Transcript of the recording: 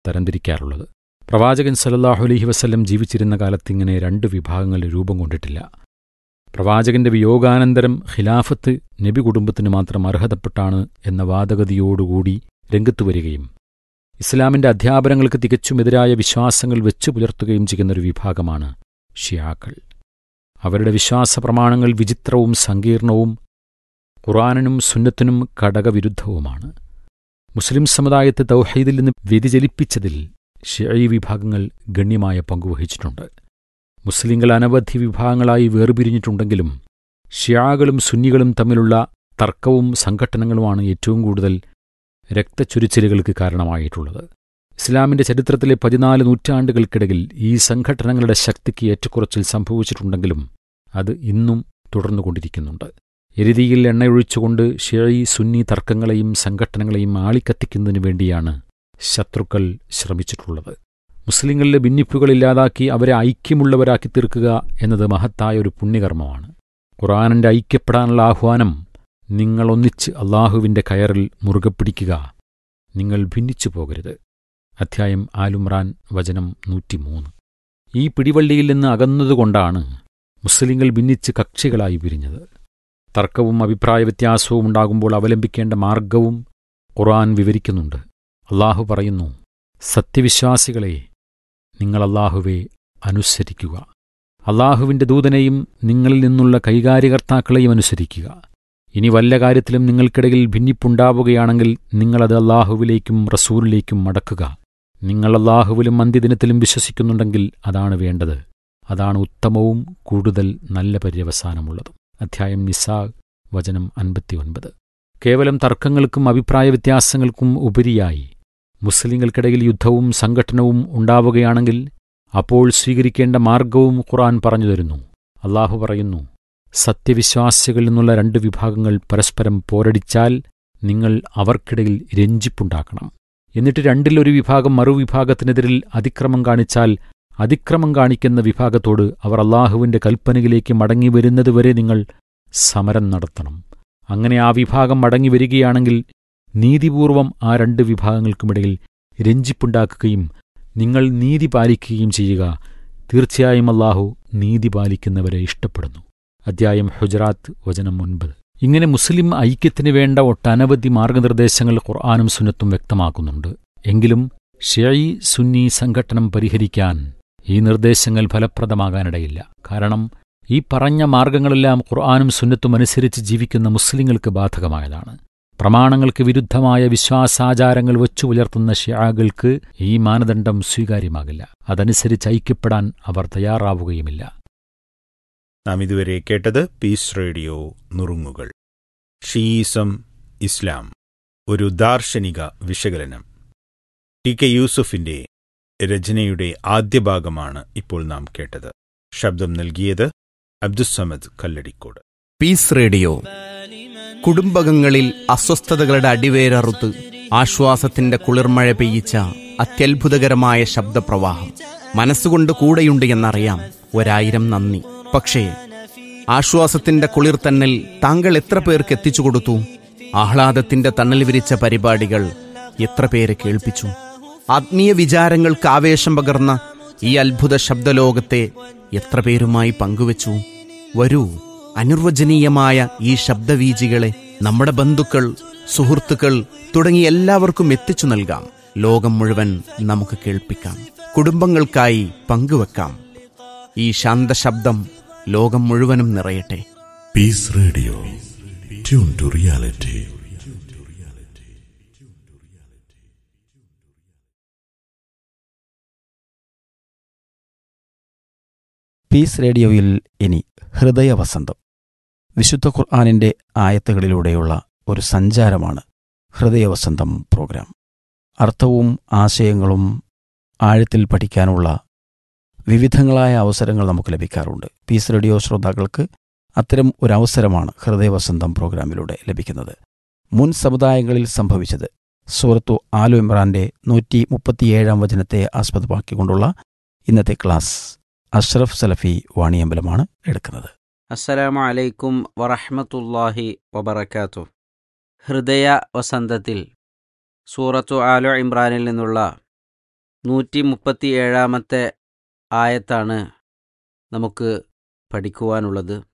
തരംതിരിക്കാറുള്ളത് പ്രവാചകൻ സല്ലല്ലാഹു അലൈഹി വസല്ലം ജീവിച്ചിരുന്ന കാലത്തിങ്ങനെ രണ്ട് വിഭാഗങ്ങൾ രൂപം കൊണ്ടിട്ടില്ല പ്രവാചകന്റെ വിയോഗാനന്തരം ഖിലാഫത്ത് നബി കുടുംബത്തിന് മാത്രം അർഹതപ്പെട്ടാണ് എന്ന വാദഗതിയോടുകൂടി രംഗത്തു വരികയും ഇസ്ലാമിന്റെ അധ്യാപനങ്ങൾക്ക് തികച്ചും എതിരായ വിശ്വാസങ്ങൾ വെച്ചു പുലർത്തുകയും ചെയ്യുന്നൊരു വിഭാഗമാണ് ഷിയാക്കൾ അവരുടെ വിശ്വാസ പ്രമാണങ്ങൾ വിചിത്രവും സങ്കീർണവും ഖുറാനിനും സുന്നത്തിനും ഘടകവിരുദ്ധവുമാണ് മുസ്ലിം സമുദായത്തെ തൗഹീദിൽ നിന്ന് വ്യതിചലിപ്പിച്ചതിൽ ഷിയഈ വിഭാഗങ്ങൾ ഗണ്യമായ പങ്കുവഹിച്ചിട്ടുണ്ട് മുസ്ലിങ്ങൾ അനവധി വിഭാഗങ്ങളായി വേർപിരിഞ്ഞിട്ടുണ്ടെങ്കിലും ഷിയാകളും സുന്നികളും തമ്മിലുള്ള തർക്കവും സംഘട്ടനങ്ങളുമാണ് ഏറ്റവും കൂടുതൽ രക്തച്ചൊരിച്ചിലുകൾക്ക് കാരണമായിട്ടുള്ളത് ഇസ്ലാമിന്റെ ചരിത്രത്തിലെ പതിനാല് നൂറ്റാണ്ടുകൾക്കിടയിൽ ഈ സംഘടനകളുടെ ശക്തിക്ക് ഏറ്റക്കുറച്ചിൽ സംഭവിച്ചിട്ടുണ്ടെങ്കിലും അത് ഇന്നും തുടർന്നുകൊണ്ടിരിക്കുന്നുണ്ട് എരുതിയിൽ എണ്ണയൊഴിച്ചുകൊണ്ട് ഷിയഈ സുന്നി തർക്കങ്ങളെയും സംഘട്ടനങ്ങളെയും ആളിക്കത്തിക്കുന്നതിനു വേണ്ടിയാണ് ശത്രുക്കൾ ശ്രമിച്ചിട്ടുള്ളത് മുസ്ലിങ്ങളിലെ ഭിന്നിപ്പുകൾ ഇല്ലാതാക്കി അവരെ ഐക്യമുള്ളവരാക്കി തീർക്കുക എന്നത് മഹത്തായ ഒരു പുണ്യകർമ്മമാണ് ഖുറാനിന്റെ ഐക്യപ്പെടാനുള്ള ആഹ്വാനം നിങ്ങളൊന്നിച്ച് അള്ളാഹുവിന്റെ കയറിൽ മുറുകെ പിടിക്കുക നിങ്ങൾ ഭിന്നിച്ചു പോകരുത് അധ്യായം ആലുമ്രാൻ വചനം നൂറ്റിമൂന്ന് ഈ പിടിവള്ളിയിൽ നിന്ന് അകന്നതുകൊണ്ടാണ് മുസ്ലിങ്ങൾ ഭിന്നിച്ച് കക്ഷികളായി പിരിഞ്ഞത് തർക്കവും അഭിപ്രായ വ്യത്യാസവും ഉണ്ടാകുമ്പോൾ അവലംബിക്കേണ്ട മാർഗവും ഖുർആൻ വിവരിക്കുന്നുണ്ട് അള്ളാഹു പറയുന്നു സത്യവിശ്വാസികളെ നിങ്ങൾ അള്ളാഹുവെ അനുസരിക്കുക അള്ളാഹുവിന്റെ ദൂതനെയും നിങ്ങളിൽ നിന്നുള്ള കൈകാര്യകർത്താക്കളെയും അനുസരിക്കുക ഇനി വല്ല കാര്യത്തിലും നിങ്ങൾക്കിടയിൽ ഭിന്നിപ്പുണ്ടാവുകയാണെങ്കിൽ നിങ്ങളത് അള്ളാഹുവിലേക്കും റസൂലിലേക്കും മടക്കുക നിങ്ങൾ അള്ളാഹുവിലും അന്ത്യദിനത്തിലും വിശ്വസിക്കുന്നുണ്ടെങ്കിൽ അതാണ് വേണ്ടത് അതാണ് ഉത്തമവും കൂടുതൽ നല്ല പര്യവസാനമുള്ളതും അധ്യായം നിസാ വചനം അൻപത്തിയൊൻപത് കേവലം തർക്കങ്ങൾക്കും അഭിപ്രായ വ്യത്യാസങ്ങൾക്കും ഉപരിയായി മുസ്ലിങ്ങൾക്കിടയിൽ യുദ്ധവും സംഘട്ടനവും ഉണ്ടാവുകയാണെങ്കിൽ അപ്പോൾ സ്വീകരിക്കേണ്ട മാർഗവും ഖുറാൻ പറഞ്ഞു തരുന്നു അള്ളാഹു പറയുന്നു സത്യവിശ്വാസികളിൽ നിന്നുള്ള രണ്ട് വിഭാഗങ്ങൾ പരസ്പരം പോരടിച്ചാൽ നിങ്ങൾ അവർക്കിടയിൽ രഞ്ജിപ്പുണ്ടാക്കണം എന്നിട്ട് രണ്ടിലൊരു വിഭാഗം മറുവിഭാഗത്തിനെതിരിൽ അതിക്രമം കാണിച്ചാൽ അതിക്രമം കാണിക്കുന്ന വിഭാഗത്തോട് അവർ അള്ളാഹുവിന്റെ കൽപ്പനയിലേക്ക് മടങ്ങി വരുന്നതുവരെ നിങ്ങൾ സമരം നടത്തണം അങ്ങനെ ആ വിഭാഗം മടങ്ങി വരികയാണെങ്കിൽ നീതിപൂർവം ആ രണ്ട് വിഭാഗങ്ങൾക്കുമിടയിൽ രഞ്ജിപ്പുണ്ടാക്കുകയും നിങ്ങൾ നീതി പാലിക്കുകയും ചെയ്യുക തീർച്ചയായും അള്ളാഹു നീതി പാലിക്കുന്നവരെ ഇഷ്ടപ്പെടുന്നു അദ്ധ്യായം ഹുജറാത്ത് വചനം ഒൻപത് ഇങ്ങനെ മുസ്ലിം ഐക്യത്തിന് വേണ്ട ഒട്ടനവധി മാർഗനിർദ്ദേശങ്ങൾ ഖുർആാനും സുന്നത്തും വ്യക്തമാക്കുന്നുണ്ട് എങ്കിലും ഷെയ് സുന്നി സംഘട്ടനം പരിഹരിക്കാൻ ഈ നിർദ്ദേശങ്ങൾ ഫലപ്രദമാകാനിടയില്ല കാരണം ഈ പറഞ്ഞ മാർഗങ്ങളെല്ലാം ഖുർആാനും സുന്നത്തും അനുസരിച്ച് ജീവിക്കുന്ന മുസ്ലിങ്ങൾക്ക് ബാധകമായതാണ് പ്രമാണങ്ങൾക്ക് വിരുദ്ധമായ വിശ്വാസാചാരങ്ങൾ വച്ചു പുലർത്തുന്ന ഷിയാകൾക്ക് ഈ മാനദണ്ഡം സ്വീകാര്യമാകില്ല അതനുസരിച്ച് ഐക്യപ്പെടാൻ അവർ തയ്യാറാവുകയുമില്ല നാം ഇതുവരെ കേട്ടത് പീസ് റേഡിയോ നുറുങ്ങുകൾ ഷീസം ഇസ്ലാം ഒരു ദാർശനിക വിശകലനം ടി കെ യൂസുഫിന്റെ രചനയുടെ ആദ്യ ഭാഗമാണ് ഇപ്പോൾ നാം കേട്ടത് ശബ്ദം നൽകിയത് അബ്ദുസമദ് കല്ലടിക്കോട് പീസ് റേഡിയോ കുടുംബകങ്ങളിൽ അസ്വസ്ഥതകളുടെ അടിവേരറുത്ത് ആശ്വാസത്തിന്റെ കുളിർമഴ പെയ്യിച്ച അത്യത്ഭുതകരമായ ശബ്ദപ്രവാഹം മനസ്സുകൊണ്ട് കൂടെയുണ്ട് എന്നറിയാം ഒരായിരം നന്ദി പക്ഷേ ആശ്വാസത്തിന്റെ കുളിർ തന്നൽ താങ്കൾ എത്ര പേർക്ക് എത്തിച്ചു കൊടുത്തു ആഹ്ലാദത്തിന്റെ തണൽ വിരിച്ച പരിപാടികൾ എത്ര പേരെ കേൾപ്പിച്ചു ആത്മീയ വിചാരങ്ങൾക്ക് ആവേശം പകർന്ന ഈ അത്ഭുത ശബ്ദലോകത്തെ എത്ര പേരുമായി പങ്കുവച്ചു വരൂ അനിർവചനീയമായ ഈ ശബ്ദവീജികളെ നമ്മുടെ ബന്ധുക്കൾ സുഹൃത്തുക്കൾ തുടങ്ങി എല്ലാവർക്കും എത്തിച്ചു നൽകാം ലോകം മുഴുവൻ നമുക്ക് കേൾപ്പിക്കാം കുടുംബങ്ങൾക്കായി പങ്കുവെക്കാം ഈ ശാന്തശബ്ദം ലോകം മുഴുവനും നിറയട്ടെ Peace Radio. Tune to reality. Peace റേഡിയോയിൽ ഇനി ഹൃദയവസന്തം വിശുദ്ധ ഖുർആാനിൻ്റെ ആയത്തുകളിലൂടെയുള്ള ഒരു സഞ്ചാരമാണ് ഹൃദയവസന്തം പ്രോഗ്രാം അർത്ഥവും ആശയങ്ങളും ആഴത്തിൽ പഠിക്കാനുള്ള വിവിധങ്ങളായ അവസരങ്ങൾ നമുക്ക് ലഭിക്കാറുണ്ട് പീസ് റേഡിയോ ശ്രോതാക്കൾക്ക് അത്തരം ഒരു അവസരമാണ് ഹൃദയവസന്തം പ്രോഗ്രാമിലൂടെ ലഭിക്കുന്നത് മുൻ സമുദായങ്ങളിൽ സംഭവിച്ചത് സൂറത്തു ആലു ഇമ്രാന്റെ നൂറ്റി മുപ്പത്തിയേഴാം വചനത്തെ ആസ്പദമാക്കിക്കൊണ്ടുള്ള ഇന്നത്തെ ക്ലാസ് അഷ്റഫ് സലഫി വാണിയമ്പലമാണ് എടുക്കുന്നത് അസ്സലാമു അലൈക്കും വറഹ്മത്തുള്ളാഹി വബറകാതുഹു ഹൃദയ വസന്തത്തിൽ സൂറത്തു ആലു ഇമ്രാനിൽ നിന്നുള്ള നൂറ്റി മുപ്പത്തി ഏഴാമത്തെ ആയത്താണ് നമുക്ക് പഠിക്കുവാനുള്ളത്